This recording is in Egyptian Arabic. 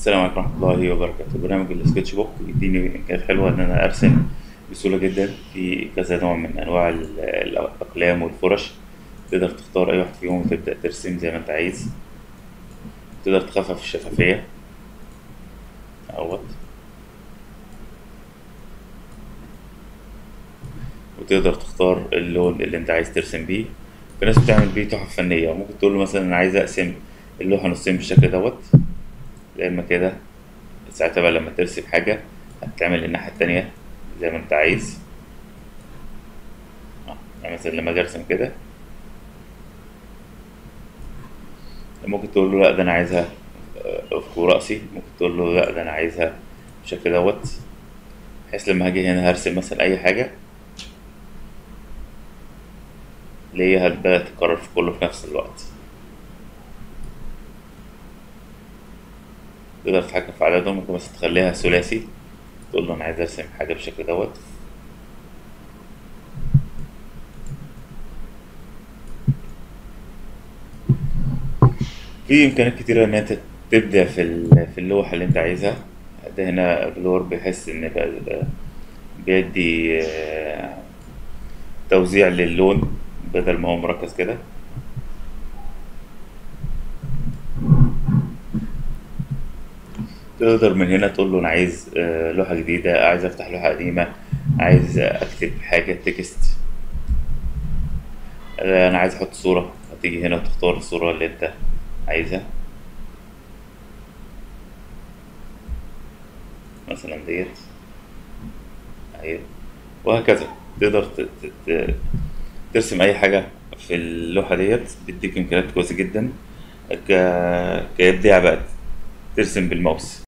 السلام عليكم ورحمة الله وبركاته برنامج السكتش بوك يديني إمكانيات حلوة إن أنا أرسم بسهولة جدا في كذا نوع من أنواع ال- الأقلام والفرش تقدر تختار أي واحد فيهم وتبدأ ترسم زي ما أنت عايز تقدر تخفف الشفافية أهوت وتقدر تختار اللون اللي أنت عايز ترسم بيه في ناس بتعمل بيه تحف فنية ممكن تقول له مثلا أنا عايز أقسم اللوحة نصين بالشكل دوت يا اما كده ساعتها بقى لما ترسم حاجة هتعمل الناحية التانية زي ما انت عايز اه يعني مثلا لما اجي ارسم كده ممكن تقول له لا ده انا عايزها آه، فوق رأسي ممكن تقول له لا ده انا عايزها بالشكل دوت بحيث لما هاجي هنا هرسم مثلا اي حاجة اللي هي هتبدأ تتكرر في كله في نفس الوقت تقدر تتحكم في عددهم ممكن مثلا تخليها ثلاثي تقول له انا عايز ارسم حاجة بالشكل دوت في امكانيات كتيرة ان انت تبدع في ال- في اللوحة اللي انت عايزها ده هنا بلور بيحس ان بقى بقى بيدي آه، توزيع للون بدل ما هو مركز كده تقدر من هنا تقول له انا عايز آه، لوحة جديدة عايز افتح لوحة قديمة عايز اكتب حاجة تكست آه، انا عايز احط صورة هتيجي هنا وتختار الصورة اللي انت عايزها مثلا ديت اهي وهكذا تقدر ت- ت- ت- ترسم اي حاجة في اللوحة ديت بتديك امكانيات كويسة جدا ك... كإبداع بقى ترسم بالماوس